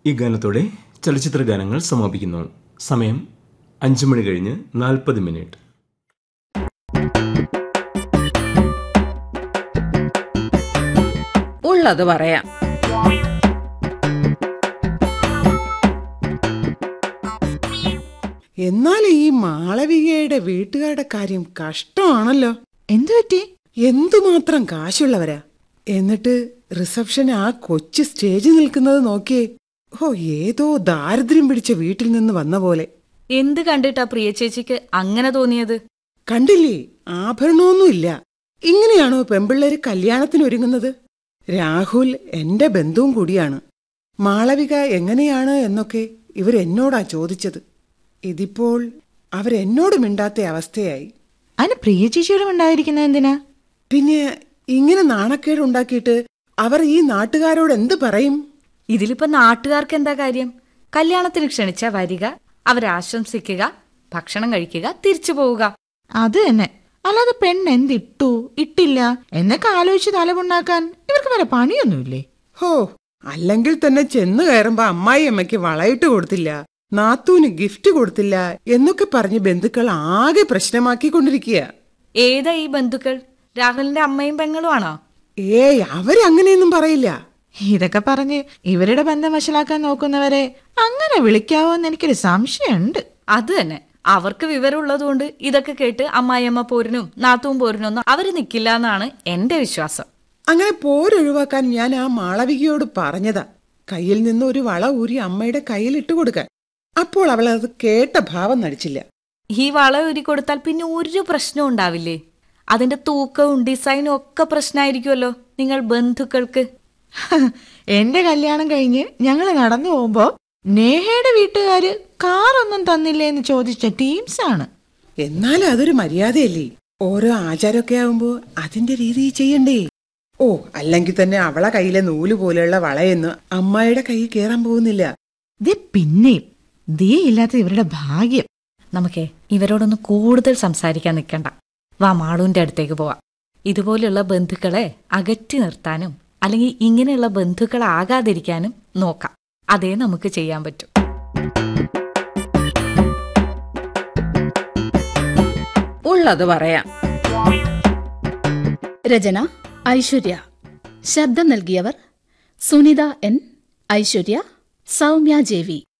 ഈ ഗാനത്തോടെ ചലച്ചിത്ര ഗാനങ്ങൾ സമാപിക്കുന്നു സമയം അഞ്ചു മണി കഴിഞ്ഞ് നാൽപ്പത് മിനിറ്റ് ഉള്ളത് പറയാം എന്നാൽ ഈ മാളവികയുടെ വീട്ടുകാരുടെ കാര്യം കഷ്ടമാണല്ലോ എന്തു പറ്റി എന്തുമാത്രം കാശുള്ളവരാ എന്നിട്ട് റിസപ്ഷൻ ആ കൊച്ചു സ്റ്റേജിൽ നിൽക്കുന്നത് നോക്കിയേ ഓ ഏതോ ദാരിദ്ര്യം പിടിച്ച വീട്ടിൽ നിന്ന് വന്ന പോലെ എന്ത് കണ്ടിട്ടാ പ്രിയ ചേച്ചിക്ക് അങ്ങനെ തോന്നിയത് കണ്ടില്ലേ ആഭരണമൊന്നുമില്ല ഇങ്ങനെയാണോ പെമ്പിള്ളേര് കല്യാണത്തിന് ഒരുങ്ങുന്നത് രാഹുൽ എന്റെ ബന്ധുവും കൂടിയാണ് മാളവിക എങ്ങനെയാണ് എന്നൊക്കെ ഇവരെന്നോടാ ചോദിച്ചത് ഇതിപ്പോൾ അവരെന്നോട് മിണ്ടാത്ത അവസ്ഥയായി അതിന് പ്രിയ ചേച്ചിയോടും ഉണ്ടായിരിക്കുന്നത് എന്തിനാ പിന്നെ ഇങ്ങനെ നാണക്കേട് ഉണ്ടാക്കിയിട്ട് അവർ ഈ നാട്ടുകാരോട് എന്ത് പറയും ഇതിലിപ്പോ നാട്ടുകാർക്ക് എന്താ കാര്യം കല്യാണത്തിന് ക്ഷണിച്ച വരിക അവരാശംസിക്കുക ഭക്ഷണം കഴിക്കുക തിരിച്ചു പോവുക അത് തന്നെ അല്ലാതെ പെണ്ണ് എന്തിട്ടു ഇട്ടില്ല എന്നൊക്കെ ആലോചിച്ച് തലമുണ്ടാക്കാൻ ഇവർക്ക് വരെ പണിയൊന്നുമില്ലേ ഹോ അല്ലെങ്കിൽ തന്നെ ചെന്ന് കയറുമ്പോ അമ്മായി അമ്മയ്ക്ക് വളയിട്ട് കൊടുത്തില്ല നാത്തൂന് ഗിഫ്റ്റ് കൊടുത്തില്ല എന്നൊക്കെ പറഞ്ഞ് ബന്ധുക്കൾ ആകെ പ്രശ്നമാക്കിക്കൊണ്ടിരിക്കുക ഏതാ ഈ ബന്ധുക്കൾ രാഹുലിന്റെ അമ്മയും പെങ്ങളും ആണോ ഏയ് അവരങ്ങനെയൊന്നും പറയില്ല ഇതൊക്കെ പറഞ്ഞ് ഇവരുടെ ബന്ധം വഷളാക്കാൻ നോക്കുന്നവരെ അങ്ങനെ വിളിക്കാവോന്ന് എനിക്കൊരു സംശയമുണ്ട് അത് തന്നെ അവർക്ക് വിവരമുള്ളതുകൊണ്ട് ഇതൊക്കെ കേട്ട് അമ്മായിയമ്മ പോരിനും നാത്തൂൻ പോരിനും ഒന്നും അവര് നിക്കില്ല എന്നാണ് എന്റെ വിശ്വാസം അങ്ങനെ പോരൊഴിവാക്കാൻ ഞാൻ ആ മാളവികയോട് പറഞ്ഞതാ കയ്യിൽ നിന്ന് ഒരു വള ഊരി അമ്മയുടെ കയ്യിൽ ഇട്ട് കൊടുക്കാൻ അപ്പോൾ അവൾ അത് കേട്ട ഭാവം നടിച്ചില്ല ഈ വള ഊരി കൊടുത്താൽ പിന്നെ ഒരു പ്രശ്നവും ഉണ്ടാവില്ലേ അതിന്റെ തൂക്കവും ഡിസൈനും ഒക്കെ പ്രശ്നമായിരിക്കുമല്ലോ നിങ്ങൾ ബന്ധുക്കൾക്ക് എന്റെ കല്യാണം കഴിഞ്ഞ് ഞങ്ങൾ നടന്നു പോകുമ്പോ നേഹയുടെ വീട്ടുകാര് കാറൊന്നും തന്നില്ലേ എന്ന് ചോദിച്ച ടീംസ് ആണ് എന്നാലും അതൊരു മര്യാദയല്ലേ ഓരോ ആചാരമൊക്കെ ആവുമ്പോ അതിന്റെ രീതി ചെയ്യണ്ടേ ഓ അല്ലെങ്കിൽ തന്നെ അവളെ കയ്യിലെ നൂല് പോലെയുള്ള വളയൊന്നും അമ്മായിയുടെ കയ്യിൽ കേറാൻ പോകുന്നില്ല ഇത് പിന്നെയും ദേ ഇല്ലാത്ത ഇവരുടെ ഭാഗ്യം നമുക്കേ ഇവരോടൊന്ന് കൂടുതൽ സംസാരിക്കാൻ നിൽക്കണ്ട വാ മാളൂന്റെ അടുത്തേക്ക് പോവാം ഇതുപോലെയുള്ള ബന്ധുക്കളെ അകറ്റി നിർത്താനും അല്ലെങ്കിൽ ഇങ്ങനെയുള്ള ബന്ധുക്കളാകാതിരിക്കാനും നോക്കാം അതേ നമുക്ക് ചെയ്യാൻ പറ്റും ഉള്ളത് പറയാം രചന ഐശ്വര്യ ശബ്ദം നൽകിയവർ Sunitha N Aishwarya Soumya J V